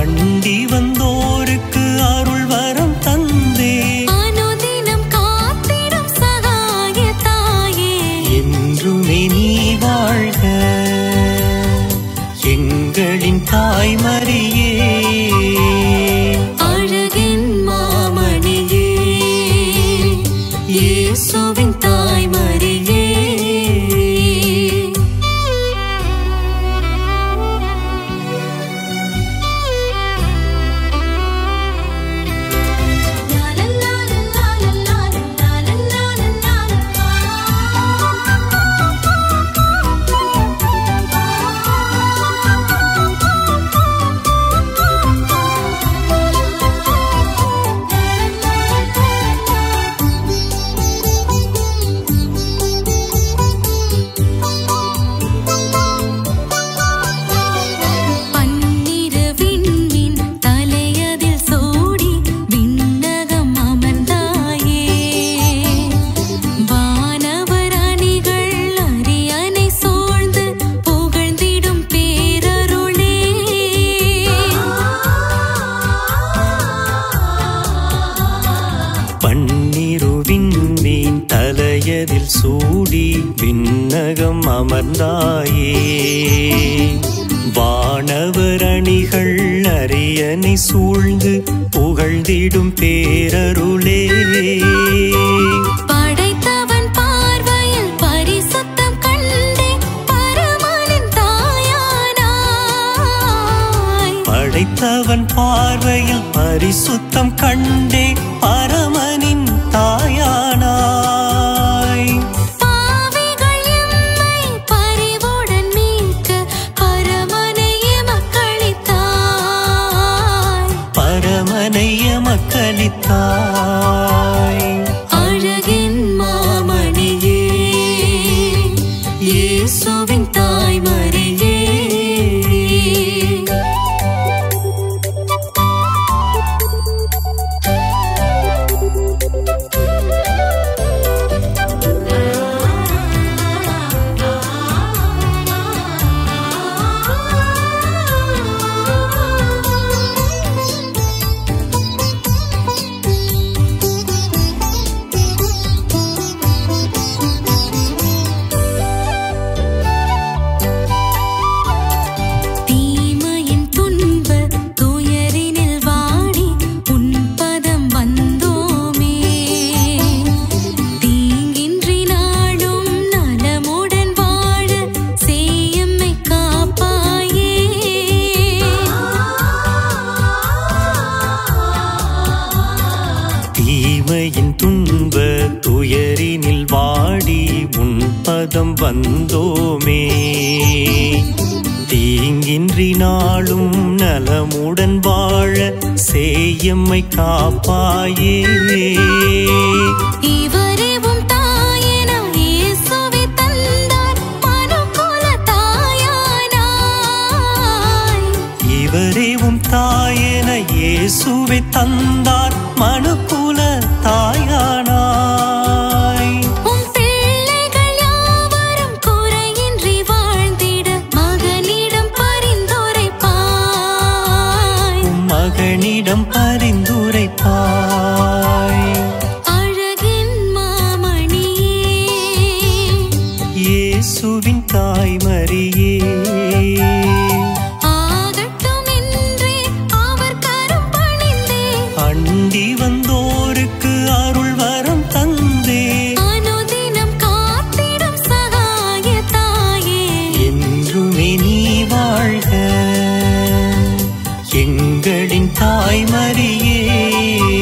அண்டி வந்தோருக்கு அருள் வரம் தந்தே அனுதினம் காத்திடும் சகாய தாயே என்றுமே நீ வாழ்க எங்களின் தாய்மரியே அழகின் மாமணியே இயேசுவின் தாய்மரியே பன்னிரு விண்மீன் தலையதில் சூடி விண்ணகம் அமர்ந்தாயே வானவர் அணிகள் அரியணை சூழ்ந்து புகழ்ந்திடும் பேரருளே பன்னிருவின் மீன் தலையதில் சூடி விண்ணகம் அமர்ந்தாயே வானவர் அணிகள் அரியணை சூழ்ந்து புகழ்ந்திடும் பேரருளே படைத்தவன் பார்வையில் பரிசுத்தம் கண்டே பரமனின் தாயானாய் படைத்தவன் பார்வையில் பரிசுத்தம் கண்டே பரமனின் தாயானாய் பாவிகள் எம்மை பரிவுடன் மீட்க பரமனைய மக்களித்தாய் பரமனைய மக்களித்தாய் அழகின் மாமணியே இயேசுவின் தாய்மரியே தீமையின் துன்ப துயரினில் வாடி உன் பதம் வந்தோமே தீங்கின்றி நாடும் நலமுடன் வாழ சேயம்மை காப்பாயே தீமையின் துன்ப துயரினில் வாடி உன் பதம் வந்தோமே தீங்கின்றி நாளும் நலமுடன் வாழ சேயம்மை காப்பாயே இவரேவும் தாயென இயேசுவை தந்தார் மனுக்குல தாயானாய் இவரேவும் தாயென இயேசுவை தந்தார் மனுக்குல தாயானாய் உம் பிள்ளைகள் யாவரும் குறையின்றி வாழ்ந்திட மகனிடம் பரிந்துரைப்பாய் உம் மகனிடம் பரிந்துரைப்பாய் அழகின் மாமணியே இயேசுவின் தாய்மரியே ஆகட்டும் என்றே அவர் கரம் பணிந்தே அண்டி வந்தோருக்கு அருள் வரம் தந்தே அனுதினம் காத்திடும் சகாய தாயே என்றுமே நீ வாழ்க எங்களின் தாய்மரியே